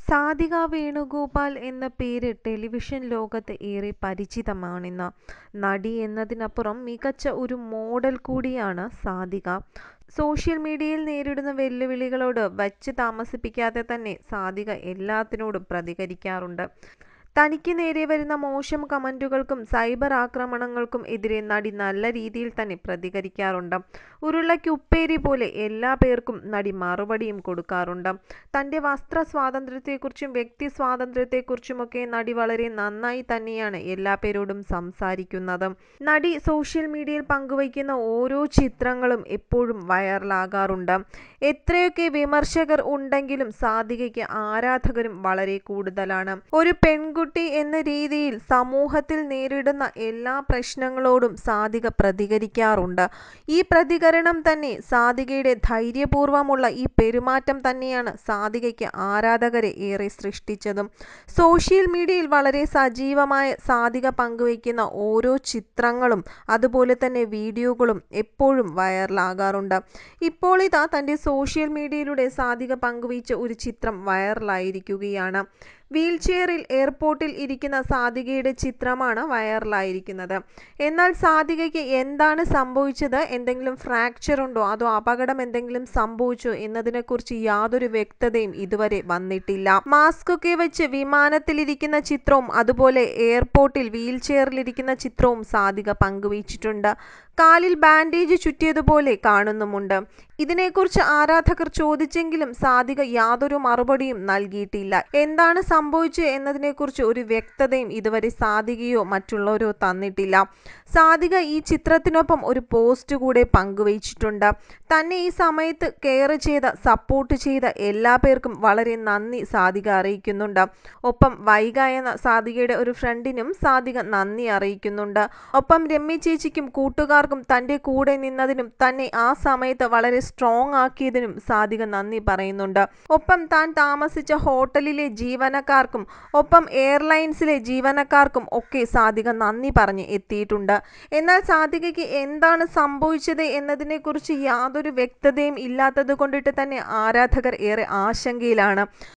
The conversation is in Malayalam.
സാധിക വേണുഗോപാൽ എന്ന പേര് ടെലിവിഷൻ ലോകത്ത് ഏറെ പരിചിതമാണിന്ന്. നടി എന്നതിനപ്പുറം മികച്ച ഒരു മോഡൽ കൂടിയാണ് സാധിക. സോഷ്യൽ മീഡിയയിൽ നേരിടുന്ന വെല്ലുവിളികളോട് വച്ച് താമസിപ്പിക്കാതെ തന്നെ സാധിക എല്ലാത്തിനോടും പ്രതികരിക്കാറുണ്ട്. തനിക്ക് നേരെ വരുന്ന മോശം കമന്റുകൾക്കും സൈബർ ആക്രമണങ്ങൾക്കും എതിരെ നടി നല്ല രീതിയിൽ തന്നെ പ്രതികരിക്കാറുണ്ട്. ഉരുളയ്ക്ക് ഉപ്പേരി പോലെ എല്ലാ പേർക്കും നടി മറുപടിയും കൊടുക്കാറുണ്ട്. തന്റെ വസ്ത്ര സ്വാതന്ത്ര്യത്തെക്കുറിച്ചും വ്യക്തി സ്വാതന്ത്ര്യത്തെക്കുറിച്ചുമൊക്കെ നടി വളരെ നന്നായി തന്നെയാണ് എല്ലാപേരോടും സംസാരിക്കുന്നത്. നടി സോഷ്യൽ മീഡിയയിൽ പങ്കുവയ്ക്കുന്ന ഓരോ ചിത്രങ്ങളും എപ്പോഴും വൈറലാകാറുണ്ട്. എത്രയൊക്കെ വിമർശകർ ഉണ്ടെങ്കിലും സാധികയ്ക്ക് ആരാധകരും വളരെ കൂടുതലാണ്. ഒരു പെൺകുട്ടി എന്ന രീതിയിൽ സമൂഹത്തിൽ നേരിടുന്ന എല്ലാ പ്രശ്നങ്ങളോടും സാധിക പ്രതികരിക്കാറുണ്ട്. ഈ പ്രതികരണം തന്നെ സാധികയുടെ ധൈര്യപൂർവ്വമുള്ള ഈ പെരുമാറ്റം തന്നെയാണ് സാധികയ്ക്ക് ആരാധകരെ ഏറെ സൃഷ്ടിച്ചതും. സോഷ്യൽ മീഡിയയിൽ വളരെ സജീവമായ സാധിക പങ്കുവയ്ക്കുന്ന ഓരോ ചിത്രങ്ങളും അതുപോലെ തന്നെ വീഡിയോകളും എപ്പോഴും വൈറലാകാറുണ്ട്. ഇപ്പോളിതാ തന്റെ സോഷ്യൽ മീഡിയയിലൂടെ സാധിക പങ്കുവച്ച ഒരു ചിത്രം വൈറലായിരിക്കുകയാണ്. വീൽചെയറിൽ എയർപോർട്ടിൽ ഇരിക്കുന്ന സാധികയുടെ ചിത്രമാണ് വൈറലായിരിക്കുന്നത്. എന്നാൽ സാധികയ്ക്ക് എന്താണ് സംഭവിച്ചത് എന്തെങ്കിലും ഫ്രാക്ചർ ഉണ്ടോ അതോ അപകടമെന്തെങ്കിലും സംഭവിച്ചോ എന്നതിനെക്കുറിച്ച് യാതൊരു വ്യക്തതയും ഇതുവരെ വന്നിട്ടില്ല. മാസ്കൊക്കെ വച്ച് വിമാനത്തിലിരിക്കുന്ന ചിത്രവും അതുപോലെ എയർപോർട്ടിൽ വീൽചെയറിലിരിക്കുന്ന ചിത്രവും സാധിക പങ്കുവച്ചിട്ടുണ്ട്. കാലിൽ ബാൻഡേജ് ചുറ്റിയതുപോലെ കാണുന്നുമുണ്ട്. ഇതിനെക്കുറിച്ച് ആരാധകർ ചോദിച്ചെങ്കിലും സാധിക യാതൊരു മറുപടിയും നൽകിയിട്ടില്ല. എന്താണ് സംഭവിച്ചത് എന്നതിനെക്കുറിച്ച് ഒരു വ്യക്തതയും ഇതുവരെ സാധികയോ മറ്റുള്ളവരോ തന്നിട്ടില്ല. സാധിക ഈ ചിത്രത്തിനൊപ്പം ഒരു പോസ്റ്റ് കൂടെ പങ്കുവച്ചിട്ടുണ്ട്. തന്നെ ഈ സമയത്ത് കെയർ ചെയ്ത സപ്പോർട്ട് ചെയ്ത എല്ലാപേർക്കും വളരെ നന്ദി സാധിക അറിയിക്കുന്നുണ്ട്. ഒപ്പം വൈഗ എന്ന സാധികയുടെ ഒരു ഫ്രണ്ടിനും സാധിക നന്ദി അറിയിക്കുന്നുണ്ട്. ഒപ്പം രമ്യ ചേച്ചിക്കും കൂട്ടുകാർക്കും തന്റെ കൂടെ നിന്നതിനും തന്നെ ആ സമയത്ത് വളരെ സ്ട്രോങ് ആക്കിയതിനും സാധിക നന്ദി പറയുന്നുണ്ട്. ഒപ്പം താൻ താമസിച്ച ഹോട്ടലിലെ ജീവനക്കാർക്കും ഒപ്പം എയർലൈൻസിലെ ജീവനക്കാർക്കും ഒക്കെ സാധിക നന്ദി പറഞ്ഞ് എത്തിയിട്ടുണ്ട്. എന്നാൽ സാധികയ്ക്ക് എന്താണ് സംഭവിച്ചത് എന്നതിനെക്കുറിച്ച് യാതൊരു വ്യക്തതയും ഇല്ലാത്തതുകൊണ്ടിട്ട് തന്നെ ആരാധകർ ഏറെ ആശങ്കയിലാണ്.